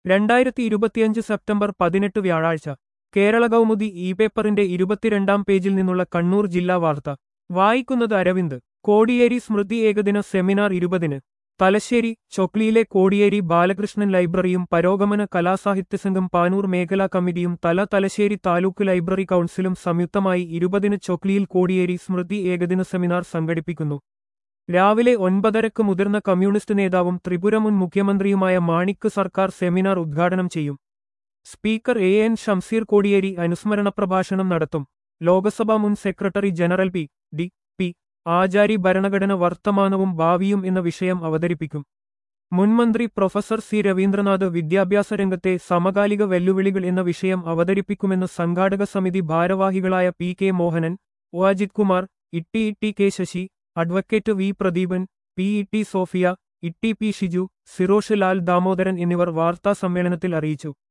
രണ്ടായിരത്തി ഇരുപത്തിയഞ്ച് സെപ്റ്റംബർ പതിനെട്ട് വ്യാഴാഴ്ച കേരള കൗമുദി ഇ പേപ്പറിന്റെ ഇരുപത്തിരണ്ടാം പേജിൽ നിന്നുള്ള കണ്ണൂർ ജില്ലാ വാർത്ത വായിക്കുന്നത് അരവിന്ദ് കോടിയേരി സ്മൃതി ഏകദിന സെമിനാർ ഇരുപതിന് തലശ്ശേരി ചൊക്ലിയിലെ കോടിയേരി ബാലകൃഷ്ണൻ ലൈബ്രറിയും പരോഗമന കലാസാഹിത്യ സംഘം പാനൂർ മേഖലാ കമ്മിറ്റിയും തല തലശ്ശേരി താലൂക്ക് ലൈബ്രറി കൗൺസിലും സംയുക്തമായി ഇരുപതിന് ചൊക്ലിയിൽ കോടിയേരി സ്മൃതി ഏകദിന സെമിനാർ സംഘടിപ്പിക്കുന്നു രാവിലെ ഒൻപതരക്ക് മുതിർന്ന കമ്മ്യൂണിസ്റ്റ് നേതാവും ത്രിപുര മുൻ മുഖ്യമന്ത്രിയുമായ മാണിക്ക് സർക്കാർ സെമിനാർ ഉദ്ഘാടനം ചെയ്യും speaker A N Shamseer Kodiyeri അനുസ്മരണ പ്രഭാഷണം നടത്തും ലോക്സഭാ മുൻ secretary general P D P Achari ഭരണഘടന വർത്തമാനവും ഭാവിയും എന്ന വിഷയം അവതരിപ്പിക്കും മുൻമന്ത്രി പ്രൊഫസർ സി രവീന്ദ്രനാഥ് വിദ്യാഭ്യാസ രംഗത്തെ സമകാലിക വെല്ലുവിളികൾ എന്ന വിഷയം അവതരിപ്പിക്കുമെന്ന് സംഘാടക സമിതി ഭാരവാഹികളായ P K Mohanan O Ajith Kumar Itty Itty K Sasi advocate V Pradeepan P E T Sofia Itty P Shiju Sirosh Lal Damodaran എന്നിവർ വാർത്താ സമ്മേളനത്തിൽ അറിയിച്ചു